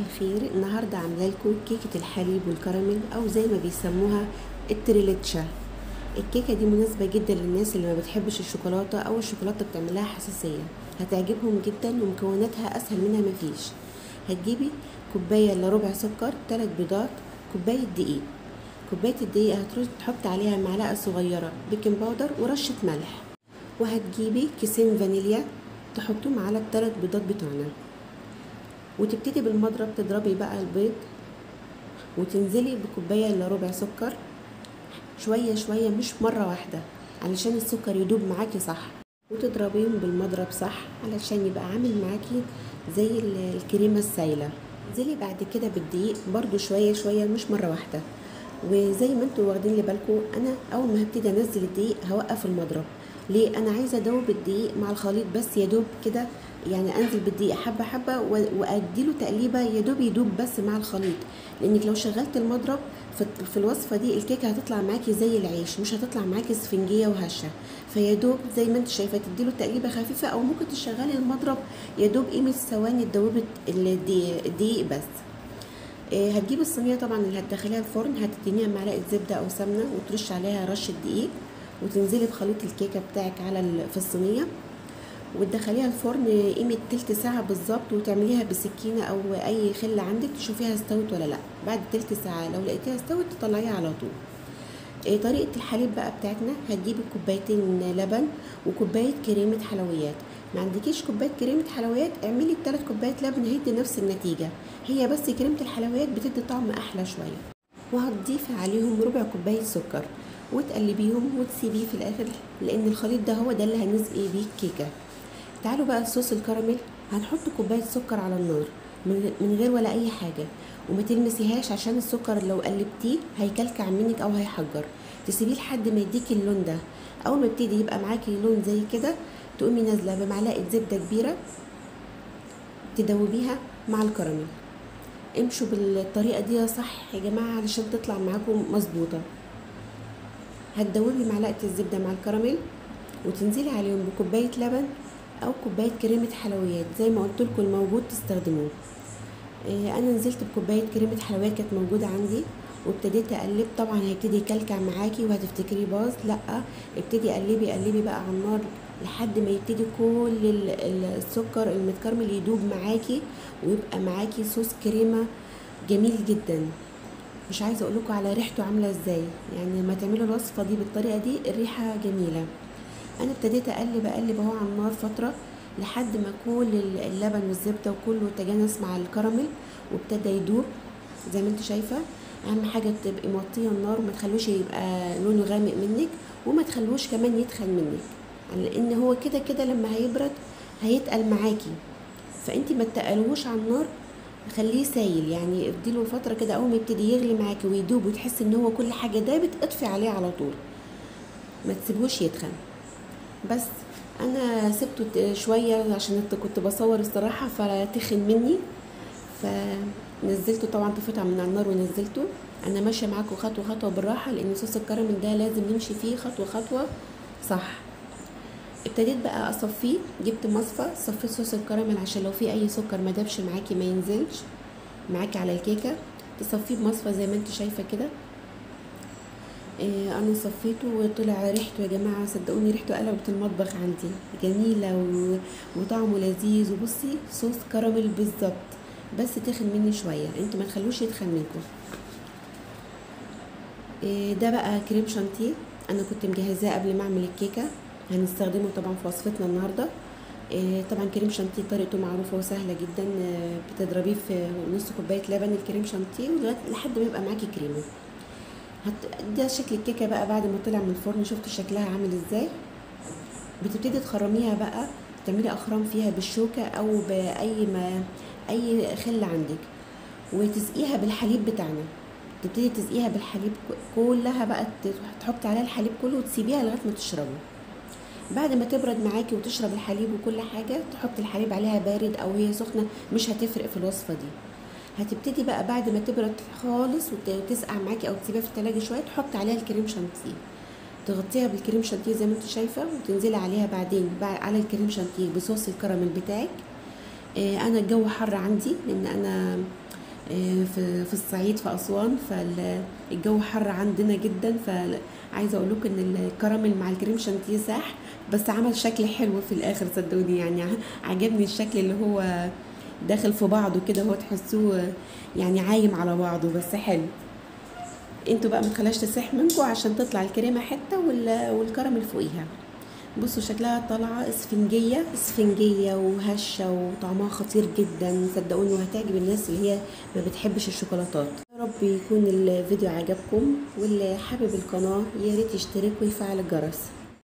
الخير النهارده عامله لكم كيكه الحليب والكراميل او زي ما بيسموها التريليتشا الكيكه دي مناسبه جدا للناس اللي ما بتحبش الشوكولاته او الشوكولاته بتعمل لها حساسيه هتعجبهم جدا ومكوناتها اسهل منها مفيش هتجيبي كوبايه الا ربع سكر ثلاث بيضات كوبايه دقيق كوبايه الدقيق هتروح تحط عليها معلقه صغيره بيكنج باودر ورشه ملح وهتجيبي كيسين فانيليا تحطوهم على الثلاث بيضات بتوعنا وتبتدي بالمضرب تضربي بقى البيض وتنزلي بكوبايه الا ربع سكر شويه شويه مش مره واحده علشان السكر يدوب معاكي صح وتضربيهم بالمضرب صح علشان يبقى عامل معاكي زي الكريمه السايله انزلي بعد كده بالدقيق برضو شويه شويه مش مره واحده وزي ما انتوا واخدين لي بالكم انا اول ما هبتدي انزل الدقيق هوقف المضرب ليه انا عايزه ادوب الدقيق مع الخليط بس يا دوب كده يعني انزل بالدقيق حبه حبه واديله تقليبه يا دوب يدوب بس مع الخليط لانك لو شغلت المضرب في الوصفه دي الكيكه هتطلع معاكي زي العيش مش هتطلع معاكي اسفنجيه وهشه فيا دوب زي ما انت شايفه تديله تقليبه خفيفه او ممكن تشغلي المضرب يا دوب قيمه ثواني تدوبي الدقيق بس هتجيبي الصينيه طبعا اللي هتدخليها الفرن هتدينيها معلقه زبده او سمنه وترش عليها رشه دقيق وتنزلي بخليط الكيكه بتاعك على في الصينيه وتدخليها الفرن قيمة تلت ساعة بالظبط وتعمليها بسكينة أو أي خلة عندك تشوفيها استوت ولا لأ بعد تلت ساعة لو لقيتيها استوت تطلعيها على طول إيه طريقة الحليب بقى بتاعتنا هتجيبي كوبايتين لبن وكوباية كريمة حلويات ما عندكيش كوباية كريمة حلويات اعملي بتلات كوبايات لبن هيدي نفس النتيجة هي بس كريمة الحلويات بتدي طعم أحلى شوية وهتضيفي عليهم ربع كوباية سكر وتقلبيهم وتسيبيه في الآخر لأن الخليط ده هو ده اللي هنسقي بيه الكيكة تعالوا بقى صوص الكراميل هنحط كوبايه سكر على النار من غير ولا اي حاجه وما تلمسيهاش عشان السكر لو قلبتيه هيكلكع منك او هيحجر تسيبيه لحد ما يديكي اللون ده اول ما يبتدي يبقى معاكي لون زي كده تقومي نازله بمعلقه زبده كبيره تدوبيها مع الكراميل امشوا بالطريقه دي صح يا جماعه علشان تطلع معاكم مظبوطه هتدوبي معلقه الزبده مع الكراميل وتنزلي عليهم بكوبايه لبن او كوبايه كريمه حلويات زي ما قلت لكم الموجود تستخدموه إيه انا نزلت بكوبايه كريمه حلويات كانت موجوده عندي وابتديت اقلب طبعا هيبتدي يكلكع معاكي وهتفتكري باظ لا ابتدي قلبي قلبي بقى على النار لحد ما يبتدي كل السكر المتكرمل يدوب معاكي ويبقى معاكي صوص كريمه جميل جدا مش عايزه اقول لكم على ريحته عامله ازاي يعني لما تعملوا الوصفه دي بالطريقه دي الريحه جميله انا ابتديت اقلب اقلب اهو على النار فتره لحد ما كل اللبن والزبده وكله تجانس مع الكراميل وابتدى يدوب زي ما انت شايفه اهم حاجه تبقي موطيه النار وما تخلوش يبقى لونه غامق منك وما تخلوش كمان يتخن منك لان هو كده كده لما هيبرد هيتقل معاكي فانت ما تقلوش على النار خليه سايل يعني اديله فتره كده اول ما يبتدي يغلي معاكي ويدوب وتحسي ان هو كل حاجه دابت اطفي عليه على طول ما تسيبوش يتخن بس انا سبته شويه عشان كنت بصور الصراحه فتخن مني فنزلته طبعا طفيته من على النار ونزلته انا ماشيه معاكم خطوه خطوه بالراحه لان صوص الكراميل ده لازم نمشي فيه خطوه خطوه صح ابتديت بقى اصفيه جبت مصفى صفيت صوص الكراميل عشان لو في اي سكر ما دابش معاكي ما ينزلش معاكي على الكيكه تصفيه بمصفى زي ما انت شايفه كده إيه انا صفيته وطلع ريحته يا جماعه صدقوني ريحته قلبت المطبخ عندي جميله و... وطعمه لذيذ وبصي صوص كراميل بالظبط بس تخن مني شويه انتوا ما تخلوش يتخن منكم إيه ده بقى كريم شانتيه انا كنت مجهزاه قبل ما اعمل الكيكه هنستخدمه طبعا في وصفتنا النهارده إيه طبعا كريم شانتيه طريقته معروفه وسهله جدا بتضربيه في نص كوبايه لبن الكريم شانتيه لحد ما يبقى معاكي كريمه هت... ده شكل الكيكه بقى بعد ما طلع من الفرن شفتوا شكلها عامل ازاي بتبتدي تخرميها بقى تعملي اخرام فيها بالشوكه او باي ما اي خله عندك وتسقيها بالحليب بتاعنا تبتدي تسقيها بالحليب كلها بقى تحطي عليها الحليب كله وتسيبيها لغايه ما تشربه بعد ما تبرد معاكي وتشرب الحليب وكل حاجه تحطي الحليب عليها بارد او هي سخنه مش هتفرق في الوصفه دي هتبتدي بقى بعد ما تبرد خالص وتسقع معاكي او تسيبيها في التلاجة شويه تحطي عليها الكريم شانتيه تغطيها بالكريم شانتيه زي ما انت شايفه وتنزلي عليها بعدين على الكريم شانتيه بصوص الكراميل بتاعك آه انا الجو حر عندي لان انا آه، في في الصعيد في اسوان فالجو حر عندنا جدا فعايزه اقول لكم ان الكراميل مع الكريم شانتيه ساح بس عمل شكل حلو في الاخر صدقوني يعني عجبني الشكل اللي هو داخل في بعضه كده هو تحسوه يعني عايم على بعضه بس حلو انتوا بقى ما تخليهاش تسيح منكم عشان تطلع الكريمه حته وال- والكراميل فوقيها بصوا شكلها طالعه اسفنجيه اسفنجيه وهشه وطعمها خطير جدا صدقوني وهتعجب الناس اللي هي ما بتحبش الشوكولاتات يا رب يكون الفيديو عجبكم واللي حابب القناه يا ريت يشترك ويفعل الجرس